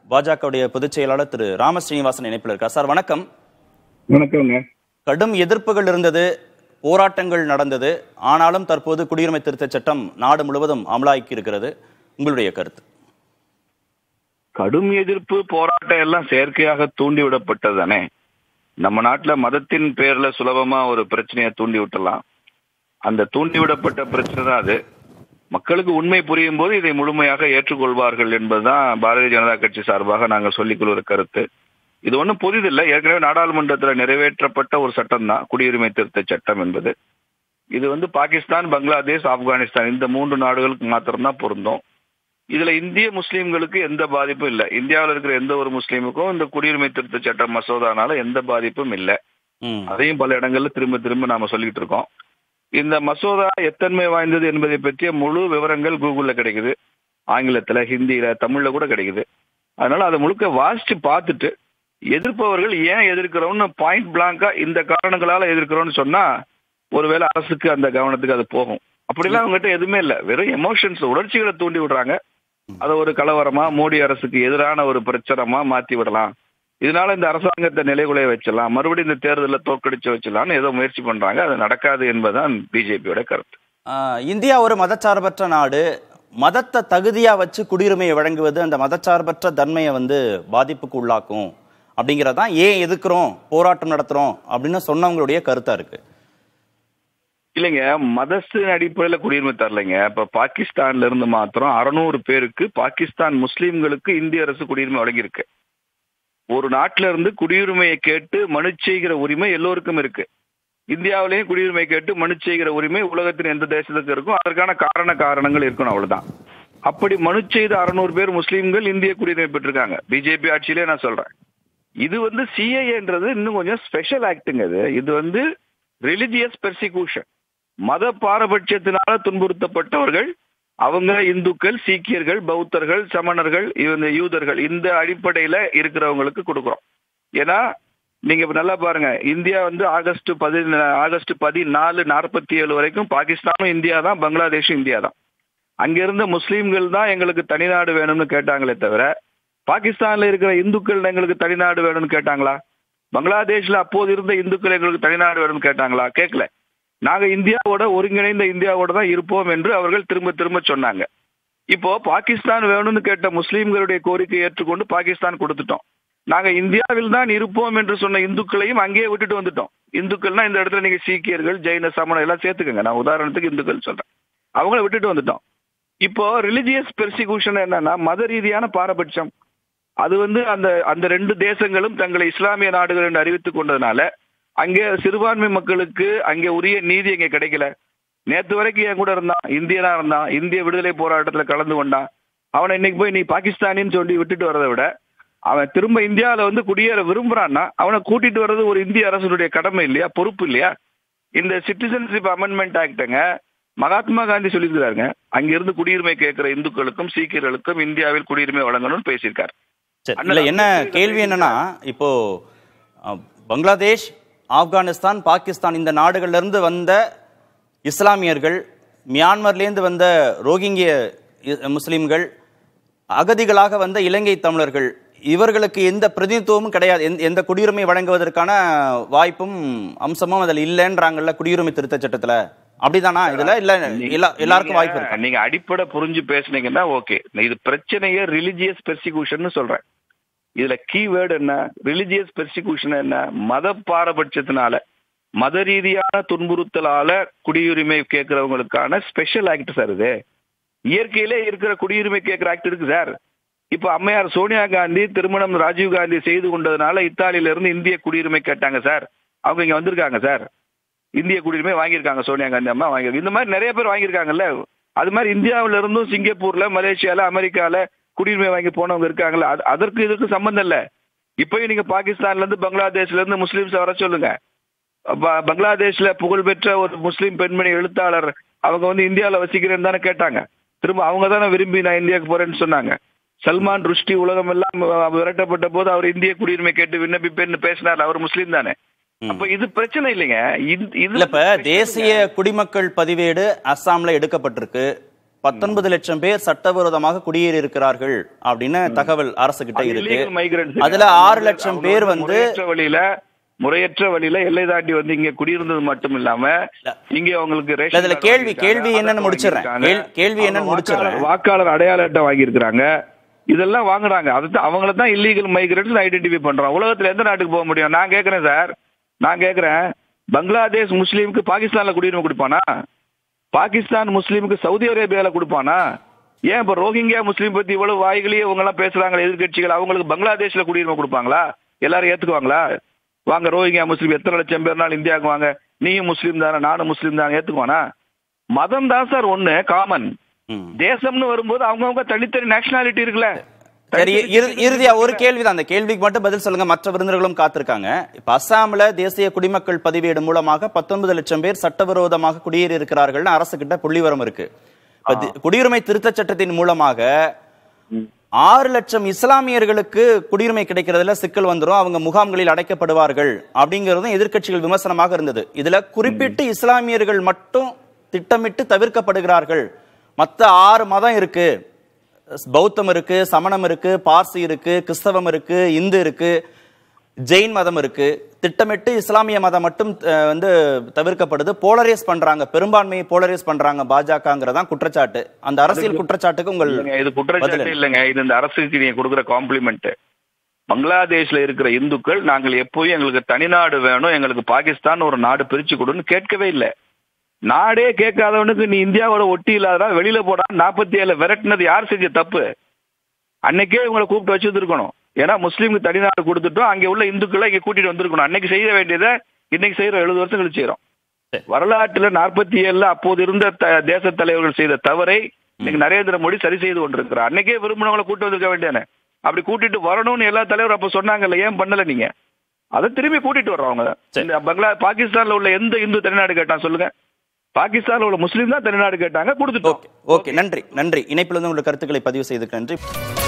பாஜகவுடைய பொதுச் செயலாளர் திரு ராம ஸ்ரீனிவாசன் இணைப்பில் இருக்கார் சார் வணக்கம் வணக்கங்க கடும் எதிர்ப்புகள் இருந்தது போராட்டங்கள் நடந்தது ஆனாலும் தற்போது குடியுரிமை திருத்தச் சட்டம் நாடு முழுவதும் அமலாக்கி இருக்கிறது உங்களுடைய கருத்து கடும் எதிர்ப்பு போராட்டம் எல்லாம் செயற்கையாக தூண்டி விடப்பட்டது தானே நம்ம நாட்டுல மதத்தின் பேர்ல சுலபமா ஒரு பிரச்சனையை தூண்டி விட்டலாம் அந்த தூண்டி விடப்பட்ட பிரச்சனை தான் அது மக்களுக்கு உண்மை புரியும் போது இதை முழுமையாக ஏற்றுக்கொள்வார்கள் என்பதுதான் பாரதிய ஜனதா கட்சி சார்பாக நாங்கள் சொல்லிக் கொள்கிற கருத்து இது ஒன்றும் புதிதில்லை ஏற்கனவே நாடாளுமன்றத்தில் நிறைவேற்றப்பட்ட ஒரு சட்டம் தான் குடியுரிமை திருத்த சட்டம் என்பது இது வந்து பாகிஸ்தான் பங்களாதேஷ் ஆப்கானிஸ்தான் இந்த மூன்று நாடுகளுக்கு மாத்திரம்தான் பொருந்தும் இதுல இந்திய முஸ்லீம்களுக்கு எந்த பாதிப்பும் இல்லை இந்தியாவில் இருக்கிற எந்த ஒரு முஸ்லீமுக்கும் இந்த குடியுரிமை திருத்த சட்ட மசோதானால எந்த பாதிப்பும் இல்லை ம். அதையும் பல இடங்கள்ல திரும்ப திரும்ப நாம சொல்லிட்டு இருக்கோம் இந்த மசோதா எத்தன்மை வாய்ந்தது என்பதை பற்றிய முழு விவரங்கள் கூகுள்ல கிடைக்குது ஆங்கிலத்துல ஹிந்தியில தமிழ்ல கூட கிடைக்குது அதனால அதை முழுக்க வாசிச்சு பார்த்துட்டு எதிர்ப்பவர்கள் ஏன் எதிர்க்கிறோம்னு பாயிண்ட் பிளாங்கா இந்த காரணங்களால எதிர்க்கிறோம்னு சொன்னா ஒருவேளை அரசுக்கு அந்த கவனத்துக்கு அது போகும் அப்படிலாம் அவங்ககிட்ட எதுவுமே இல்லை வெறும் எமோஷன்ஸ் உணர்ச்சிகளை தூண்டி விடுறாங்க அதை ஒரு கலவரமா மோடி அரசுக்கு எதிரான ஒரு பிரச்சனமா மாத்தி விடலாம் இதனால இந்த அரசாங்கத்தை நிலைகுலைய வச்சிடலாம் மறுபடியும் இந்த தேர்தலில் தோற்கடிச்சு வச்சிடலாம்னு ஏதோ முயற்சி பண்றாங்க அது நடக்காது என்பதுதான் பிஜேபியோட கருத்து ஆஹ், இந்தியா ஒரு மதச்சார்பற்ற நாடு மதத்தை தகுதியா வச்சு குடியுரிமையை வழங்குவது அந்த மதச்சார்பற்ற தன்மையை வந்து பாதிப்புக்கு உள்ளாக்கும் அப்படிங்கறதான் ஏன் எதுக்குறோம் போராட்டம் நடத்துறோம் அப்படின்னு சொன்னவங்களுடைய கருத்தா இருக்கு இல்லைங்க மதத்தின் அடிப்படையில் குடியுரிமை தரலைங்க இப்ப பாகிஸ்தான்ல இருந்து மாத்திரம் அறுநூறு பேருக்கு பாகிஸ்தான் முஸ்லீம்களுக்கு இந்திய அரசு குடியுரிமை வழங்கியிருக்கு ஒரு நாட்டில இருந்து குடியுரிமையை கேட்டு மனு செய்கிற உரிமை எல்லோருக்கும் இருக்கு இந்தியாவிலேயும் குடியுரிமை கேட்டு மனு செய்கிற உரிமை உலகத்தின் எந்த தேசத்துக்கு இருக்கும் அதற்கான காரண காரணங்கள் இருக்கணும் அவ்வளவுதான் அப்படி மனு செய்த அறுநூறு பேர் முஸ்லீம்கள் இந்திய குடியுரிமை பெற்றிருக்காங்க பிஜேபி ஆட்சியிலே நான் சொல்றேன் இது வந்து சிஐஏன்றது இன்னும் கொஞ்சம் ஸ்பெஷல் ஆக்டுங்க இது இது வந்து ரிலிஜியஸ் பெர்சிகூஷன் மத பாரபட்சத்தினால துன்புறுத்தப்பட்டவர்கள் அவங்க இந்துக்கள் சீக்கியர்கள் பௌத்தர்கள் சமணர்கள் இந்த யூதர்கள் இந்த அடிப்படையில இருக்கிறவங்களுக்கு கொடுக்குறோம் ஏன்னா நீங்க இப்ப நல்லா பாருங்க இந்தியா வந்து ஆகஸ்ட் பதி ஆகஸ்ட் பதினாலு நாற்பத்தி ஏழு வரைக்கும் பாகிஸ்தானும் இந்தியா தான் பங்களாதேஷும் இந்தியா தான் அங்க இருந்த முஸ்லீம்கள் தான் எங்களுக்கு தனிநாடு வேணும்னு கேட்டாங்களே தவிர பாகிஸ்தான்ல இருக்கிற இந்துக்கள் எங்களுக்கு தனிநாடு வேணும்னு கேட்டாங்களா பங்களாதேஷ்ல அப்போது இருந்த இந்துக்கள் எங்களுக்கு தனிநாடு வேணும்னு கேட்டாங்களா கேட்கல நாங்க இந்தியாவோட ஒருங்கிணைந்த இந்தியாவோட தான் இருப்போம் என்று அவர்கள் திரும்ப திரும்ப சொன்னாங்க இப்போ பாகிஸ்தான் வேணும்னு கேட்ட முஸ்லீம்களுடைய கோரிக்கையை ஏற்றுக்கொண்டு பாகிஸ்தான் கொடுத்துட்டோம் நாங்க இந்தியாவில் தான் இருப்போம் என்று சொன்ன இந்துக்களையும் அங்கேயே விட்டுட்டு வந்துட்டோம் இந்துக்கள்னா இந்த இடத்துல நீங்க சீக்கியர்கள் ஜெயின சமண எல்லாம் சேர்த்துக்கங்க நான் உதாரணத்துக்கு இந்துக்கள் சொல்றேன் அவங்கள விட்டுட்டு வந்துட்டோம் இப்போ ரிலிஜியஸ் பெர்சிகூஷன் என்னன்னா மத ரீதியான பாரபட்சம் அது வந்து அந்த அந்த ரெண்டு தேசங்களும் தங்களை இஸ்லாமிய நாடுகள் என்று அறிவித்துக் கொண்டதுனால அங்கே சிறுபான்மை மக்களுக்கு அங்கே உரிய நீதி அங்கே கிடைக்கல நேத்து வரைக்கும் என் கூட இருந்தான் இந்தியனா இருந்தான் இந்திய விடுதலை போராட்டத்துல கலந்து கொண்டான் அவனை இன்னைக்கு போய் நீ பாகிஸ்தானின்னு சொல்லி விட்டுட்டு வரதை விட அவன் திரும்ப இந்தியாவில வந்து குடியேற விரும்புறான்னா அவனை கூட்டிட்டு வர்றது ஒரு இந்திய அரசுடைய கடமை இல்லையா பொறுப்பு இல்லையா இந்த சிட்டிசன்ஷிப் அமெண்ட்மெண்ட் ஆக்டுங்க மகாத்மா காந்தி சொல்லியிருக்கிறாருங்க அங்கிருந்து குடியுரிமை கேட்கிற இந்துக்களுக்கும் சீக்கியர்களுக்கும் இந்தியாவில் குடியுரிமை வழங்கணும்னு பேசியிருக்காரு சரி இல்ல என்ன கேள்வி என்னன்னா இப்போ அஹ், பங்களாதேஷ் ஆப்கானிஸ்தான் பாகிஸ்தான் இந்த நாடுகள்ல இருந்து வந்த இஸ்லாமியர்கள் மியான்மர்லேருந்து வந்த ரோஹிங்கிய இ- முஸ்லிம்கள் அகதிகளாக வந்த இலங்கை தமிழர்கள் இவர்களுக்கு எந்த பிரதிநிதித்துவமும் கிடையாது எந்த- எந்த குடியுரிமை வழங்குவதற்கான வாய்ப்பும் அம்சமும் அதில் இல்லைன்றாங்கல்ல குடியுரிமை திருத்த சட்டத்துல அப்படிதானா இதுல இல்ல எல்லா எல்லாருக்கும் வாய்ப்பு இருக்கு நீங்க அடிப்படை புரிஞ்சு பேசுனீங்கன்னா ஓகே இது பிரச்சனையே ரிலிஜியஸ் பெர்சிகூஷன் சொல்றேன் இதுல கீவேர்டு என்ன ரிலிஜியஸ் பெர்சிகூஷன் என்ன மத பாரபட்சத்தினால மத ரீதியான துன்புறுத்தலால குடியுரிமை கேட்கறவங்களுக்கான ஸ்பெஷல் ஆக்ட் சார் இது இயற்கையிலே இருக்கிற குடியுரிமை கேட்கிற ஆக்ட் இருக்கு சார் இப்ப அம்மையார் சோனியா காந்தி திருமணம் ராஜீவ் காந்தி செய்து கொண்டதுனால இத்தாலியில இருந்து இந்திய குடியுரிமை கேட்டாங்க சார் அவங்க இங்க வந்திருக்காங்க சார் இந்திய குடியுரிமை வாங்கியிருக்காங்க சோனியா காந்தி அம்மா வாங்கியிருக்காங்க இந்த மாதிரி நிறைய பேர் வாங்கியிருக்காங்கல்ல அது மாதிரி இந்தியாவுல இருந்தும் சிங்கப்பூர்ல மலேசியால அமெரிக்கால குடியுரிமை வாங்கி போனவங்க இருக்காங்கல்ல அது அதற்கு இதுக்கு சம்பந்தம் இல்ல இப்பயும் நீங்க பாகிஸ்தான்ல இருந்து பங்களாதேஷ்ல இருந்து முஸ்லீம்ஸ் வர சொல்லுங்க ப- பங்களாதேஷ்ல புகழ்பெற்ற ஒரு முஸ்லீம் பெண்மணி எழுத்தாளர் அவங்க வந்து இந்தியாவில் வசிக்கிறேன்னு தானே கேட்டாங்க திரும்ப அவங்க தானே விரும்பி நான் இந்தியாவுக்கு போறேன்னு சொன்னாங்க சல்மான் ருஷ்டி உலகம் எல்லாம் விரட்டப்பட்ட போது அவர் இந்திய குடியுரிமை கேட்டு விண்ணப்பிப்பேன்னு பேசினார் அவர் முஸ்லீம் தானே அப்ப இது பிரச்சனை இல்லைங்க இது- இது இல்ல இப்ப தேசிய குடிமக்கள் பதிவேடு அஸ்ஸாம்ல எடுக்கப்பட்டிருக்கு பத்தொன்பது லட்சம் பேர் சட்டவிரோதமாக குடியேறி இருக்கிறார்கள் அப்படின்னு தகவல் அரசு கிட்ட அது இருக்கு illegal migrants. அதுல அவங்க ஆறு வந்து- லட்சம் அவங்க பேர் வந்து வந்து முறையற்ற வழியில முறையற்ற வழியில எல்லை தாண்டி வந்து இங்க குடியிருந்தது மட்டும் இல்லாம இங்க அவங்களுக்கு இல்ல, ரேஷன் இதுல கார்டு கேள்வி வாங்கியிருக்காங்க, கேள்வி ஆதார் என்னன்னு கார்டு முடிச்சிடுறேன் வாங்கியிருக்காங்க. கேள்- கேள்வி என்னன்னு அவங்க முடிச்சிடுறேன் வாக்காளர் வாக்காளர் அடையாள அட்டை வாங்கியிருக்கிறாங்க இதெல்லாம் வாங்குறாங்க அதுதான் அவங்கள தான் இல்லீகல் மைக்ரேட்ஸ் ஐடென்டிஃபை பண்றோம் உலகத்துல எந்த நாட்டுக்கு போக முடியும் நான் கேக்குறேன் சார் நான் கேக்குறேன் பங்களாதேஷ் முஸ்லீமுக்கு பாகிஸ்தான்ல குடியுரிமை கொடுப்பானா பாகிஸ்தான் முஸ்லீமுக்கு சவுதி அரேபியால கொடுப்பானா ஏன் இப்ப ரோஹிங்கியா முஸ்லீம் பத்தி இவ்வளவு வாய்களையே இவங்க எல்லாம் பேசுறாங்க எதிர்கட்சிகள் அவங்களுக்கு பங்களாதேஷ்ல குடியுரிமை கொடுப்பாங்களா எல்லாரும் ஏத்துக்குவாங்களா வாங்க ரோஹிங்கியா முஸ்லீம் எத்தனை லட்சம் பேர்னாலும் இந்தியாவுக்கு வாங்க நீயும் முஸ்லீம் தானே நானும் முஸ்லீம் தானே ஏத்துக்குவானா மதம் தான் சார் ஒண்ணு காமன் ம். தேசம்னு வரும்போது அவங்கவுங்க தனித்தனி நேஷனாலிட்டி இருக்குல்ல சரி இறு- இறுதியா ஒரு கேள்விதான் அந்த கேள்விக்கு மட்டும் பதில் சொல்லுங்க மற்ற விருந்தினர்களும் காத்திருக்காங்க இப்ப அஸ்ஸாம்ல தேசிய குடிமக்கள் பதிவேடு மூலமாக பத்தொன்பது லட்சம் பேர் சட்டவிரோதமாக குடியேறி இருக்கிறார்கள் அரசு கிட்ட புள்ளிவரம் இருக்கு இப்ப தி- குடியுரிமை திருத்தச் சட்டத்தின் மூலமாக ஆறு லட்சம் இஸ்லாமியர்களுக்கு குடியுரிமை கிடைக்கிறதுல சிக்கல் வந்துரும் அவங்க முகாம்களில் அடைக்கப்படுவார்கள் அப்படிங்கறதும் எதிர்க்கட்சிகள் விமர்சனமாக இருந்தது இதுல குறிப்பிட்டு இஸ்லாமியர்கள் மட்டும் திட்டமிட்டு தவிர்க்கப்படுகிறார்கள் மத்த ஆறு மதம் இருக்கு பௌத்தம் இருக்கு சமணம் இருக்கு பார்சி இருக்கு கிறிஸ்தவம் இருக்கு இந்து இருக்கு ஜெயின் மதம் இருக்கு திட்டமிட்டு இஸ்லாமிய மதம் மட்டும் அஹ், வந்து தவிர்க்கப்படுது போலரைஸ் பண்றாங்க பெரும்பான்மையை போலரைஸ் பண்றாங்க பாஜகங்கிறதான் குற்றச்சாட்டு அந்த அரசியல் குற்றச்சாட்டுக்கு உங்கள் இல்லைங்க, இது பதில் குற்றச்சாட்டு என்ன? இல்லைங்க இது இந்த அரசுக்கு நீங்க கொடுக்குற காம்ப்ளிமெண்ட் பங்களாதேஷ்ல இருக்கிற இந்துக்கள் நாங்கள் எப்போயும் எங்களுக்கு தனிநாடு வேணும் எங்களுக்கு பாகிஸ்தான் ஒரு நாடு பிரிச்சு கொடுன்னு கேட்கவே இல்லை நாடே கேட்காதவனுக்கு நீ இந்தியாவோட ஒட்டி இல்லாதடா வெளியில போடா நாற்பத்தி ஏழு விரட்டினது யார் செஞ்ச தப்பு அன்னைக்கே இவங்களை கூப்பிட்டு வச்சிருக்கணும் ஏன்னா முஸ்லீமுக்கு தனிநாடு கொடுத்துட்டோம் அங்க உள்ள இந்துக்களை இங்க கூட்டிட்டு வந்திருக்கணும் அன்னைக்கு செய்ய வேண்டியதை இன்னைக்கு செய்யறோம் எழுபது வருஷம் கழிச்சு செய்யறோம் சரி. வரலாற்றுல நாற்பத்தி ஏழுல அப்போது இருந்த த- தேச தலைவர்கள் செய்த தவறை இன்னைக்கு நரேந்திர மோடி சரி செய்து கொண்டிருக்கிறார் அன்னைக்கே விரும்பினவங்களை கூட்டு வந்திருக்க வேண்டியானே அப்படி கூட்டிட்டு வரணும்னு எல்லா தலைவரும் அப்ப சொன்னாங்கல்ல ஏன் பண்ணல நீங்க அதை திரும்பி கூட்டிட்டு வர்றோம் அவங்க சரி. இந்த பங்களா பாகிஸ்தான்ல உள்ள எந்த இந்து தனிநாடு கேட்டான் சொல்லுங்க பாகிஸ்தான்ல உள்ள முஸ்லீம் தான் தனிநாடு கேட்டாங்க கொடுத்துட்டோம் ஓகே ஓகே நன்றி நன்றி இணைப்பிலிருந்து உங்களுடைய கருத்துக்களை பதிவு செய்ததுக்கு நன்றி